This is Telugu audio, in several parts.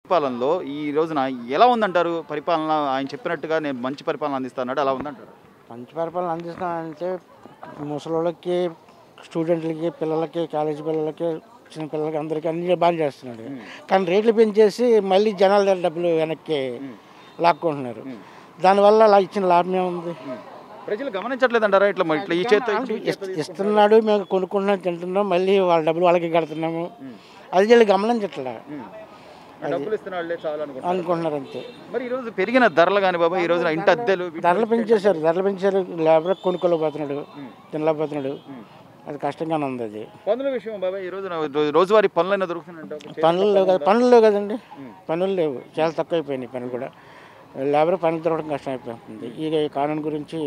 పరిపాలనలో ఈ రోజున ఎలా ఉందంటారు పరిపాలన ఆయన చెప్పినట్టుగా నేను మంచి పరిపాలన అందిస్తాడు అలా ఉందంటారు మంచి పరిపాలన అందిస్తున్నానంటే ముసలోళ్ళకి స్టూడెంట్లకి పిల్లలకి కాలేజీ పిల్లలకి చిన్న పిల్లలకి అందరికీ అన్ని బాగా చేస్తున్నాడు కానీ రేట్లు పెంచేసి మళ్ళీ జనాల దగ్గర డబ్బులు వెనక్కి లాక్కుంటున్నారు దానివల్ల అలా ఇచ్చిన లాభం ఏముంది ప్రజలు గమనించట్లేదంటారా ఇట్లా మరి ఇట్లా ఈ చేత ఇస్- ఇస్తున్నాడు మేము కొనుక్కుంటున్నాం తింటున్నాం మళ్ళీ వాళ్ళ డబ్బులు వాళ్ళకి కడుతున్నాము అది వీళ్ళు గమనించట్లే డబ్బులు ఇస్తున్నాళ్ళే చాలు అనుకుంటున్నారు అనుకుంటున్నారు అంతే మరి ఈ రోజు పెరిగిన ధరలు కానీ బాబా ఈ రోజున ఇంటి అద్దెలు వీటి- ధరలు పెంచేశారు ధరలు పెంచారు లేబర్ కొనుక్కోలేకపోతున్నాడు తినలేకపోతున్నాడు అది కష్టంగానే ఉంది అది పనుల విషయం బాబాయ్ ఈ రోజున రో- రోజువారీ పనులైనా దొరుకుతున్నాయంట పనులు లేవు కదా పనులు లేవు కదండి పనులు లేవు చాలా తక్కువ అయిపోయినాయి పనులు కూడా లేబర్ పని దొరకడం కష్టం అయిపోతుంది ఇక ఈ కారణం గురించి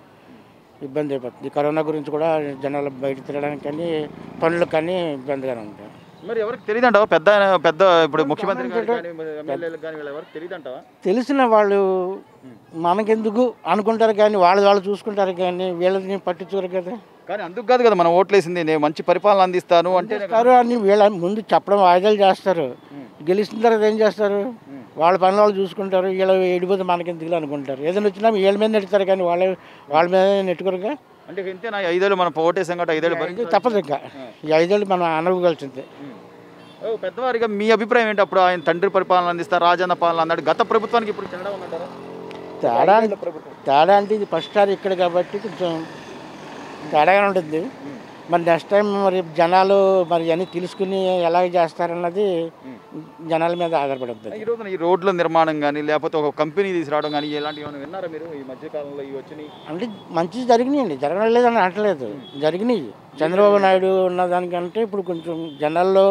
ఇబ్బంది అయిపోతుంది ఈ కరోనా గురించి కూడా జనాలు బయట తిరగడానికి కానీ పనులకు కానీ ఇబ్బందిగానే ఉంది మరి ఎవరికి తెలియదంటావా పెద్ద ఆయన- పెద్ద ఇప్పుడు ముఖ్యమంత్రి గారికి కానీ ఎమ్మెల్యేలకు కానీ వీళ్ళు ఎవరికి తెలియదంటావా తెలిసిన వాళ్ళు మనకెందుకు అనుకుంటారు కానీ వాళ్ళు వాళ్ళు చూసుకుంటారు కానీ వీళ్ళని పట్టించుకోరు కదా కానీ అందుకు కాదు కదా మనం ఓట్లేసింది నేను మంచి పరిపాలన అందిస్తాను అంటే చేస్తారు అని వీళ్ళ ముందు చెప్పడం వాయిదాలు చేస్తారు గెలిచిన తర్వాత ఏం చేస్తారు వాళ్ళ పనులు వాళ్ళు చూసుకుంటారు వీళ్ళ ఎడిపోతే మనకెందుకు అనుకుంటారు ఏదైనా వచ్చినా వీళ్ళ మీద నెడతారు కానీ వాళ్ళ వాళ్ళ మీద నెట్టుకోరుగా అంటే ఇంతే నా ఐదేళ్ళు మనం ఓటేసాం కాబట్టి ఐదేళ్ళు భరించి తప్పదు ఇంకా ఈ ఐదేళ్ళు మనం అనుకోవాల్సిందే ఓ, పెద్దవారిగా మీ అభిప్రాయం ఏంటి అప్పుడు ఆయన తండ్రి పరిపాలన అందిస్తారు రాజన్న పాలన అన్నాడు గత ప్రభుత్వానికి ఇప్పుడు తేడా ఉందంటారా తేడా ఐదేళ్ల ప్రభుత్వం తేడా అంటే ఇది ఫస్ట్ సారి ఇక్కడ కాబట్టి కొంచెం తేడాగానే ఉంటుంది మరి నెక్స్ట్ టైం మరి జనాలు మరి అన్నీ తెలుసుకుని ఎలాగ చేస్తారన్నది జనాల మీద ఆధారపడుతుంది ఈ రోజున ఈ రోడ్ల నిర్మాణం కానీ లేకపోతే ఒక కంపెనీ తీసుకురావడం కానీ ఇలాంటివి ఏమైనా విన్నారా మీరు ఈ మధ్య కాలంలో ఇవి వచ్చినాయి అంటే మంచి జరిగినాయండి జరగలేదని అనట్లేదు జరిగినాయి చంద్రబాబు నాయుడు ఉన్న దానికంటే ఇప్పుడు కొంచెం జనాల్లో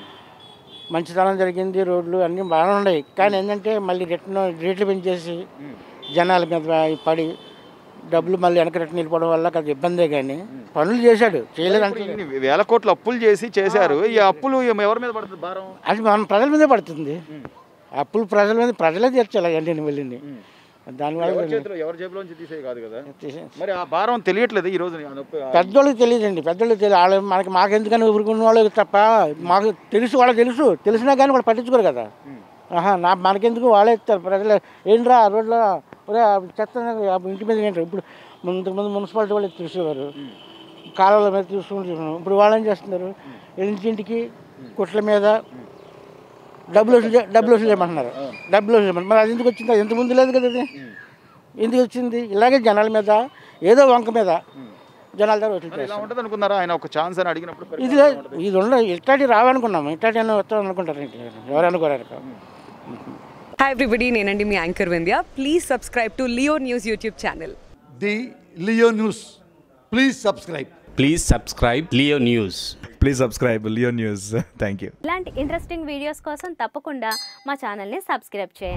మంచితనం జరిగింది రోడ్లు అన్నీ బాగానే ఉన్నాయి కానీ ఏంటంటే మళ్ళీ రిటర్న్ రేట్లు పెంచేసి జనాల మీద పడి డబ్బులు మళ్ళీ వెనక రిటర్న్ వెళ్ళిపోవడం వల్ల అది ఇబ్బందే కానీ పనులు చేశాడు చేయలేదంటే ఇప్పుడు ఇన్ని వేల కోట్లు అప్పులు చేసి చేశారు ఈ అప్పులు ఎవరి మీద పడుతుంది భారం అది మన ప్రజల మీదే పడుతుంది అప్పులు ప్రజల మీద ప్రజలే తీర్చాలి అవన్నీ వెళ్ళింది దానివల్ల ఎవరి చేతిలో ఎవరి జేబులోంచి తీసే కాదు కదా తీసే- మరి ఆ భారం తెలియట్లేదు ఈ రోజు ఆ నొప్పి పెద్దోళ్ళకి తెలియదండి పెద్దోళ్ళకి తెలియదు వాళ్ళు మనకి మాకెందుకని ఊరుకున్న వాళ్ళకి తప్ప మాకు తెలుసు వాళ్ళకి తెలుసు తెలిసినా కానీ వాళ్ళు పట్టించుకోరు కదా ఆహా నా మనకెందుకు వాళ్ళే ఇస్తారు ప్రజలు ఏంట్రా ఆ రోడ్లో ఒరే ఆ చెత్త ఆ ఇంటి మీద ఏంటి ఇప్పుడు ఇంతకుముందు మున్సిపాలిటీ వాళ్ళు చూసేవారు కాలువల మీద చూసుకుంటూ ఇప్పుడు వాళ్ళు ఏం చేస్తున్నారు ఇంటింటికి కుట్ల మీద డబ్బులు వసూలు చే- డబ్బులు వసూలు చేయమంటున్నారు డబ్బులు వసూలు చేయమంటున్నారు మరి అది ఎందుకు వచ్చింది అది ఎంత ముందు లేదు కదా అది ఎందుకు వచ్చింది ఇలాగే జనాల మీద ఏదో వంక మీద జనాల దగ్గర వసూలు మరి ఇలా చేస్తారు ఉంటుంది అనుకున్నారా ఆయన ఒక ఛాన్స్ అని అడిగినప్పుడు ఇది పరిపాలన లేదు, ఇది ఉండ ఇట్లాంటి రావనుకున్నాము ఇట్లాంటి వస్తాం అనుకుంటారు ఏంటి? ఎవరు అనుకోరారు హాయ్ ఎవ్రీబడి నేనండి మీ anchor Vindhya please subscribe to Leo News YouTube channel the Leo News. Please subscribe. Please subscribe Leo News. Please subscribe Leo News thank you ఇలాంటి ఇంట్రెస్టింగ్ వీడియోస్ కోసం తప్పకుండా మా ఛానల్ని సబ్స్క్రైబ్ చేయండి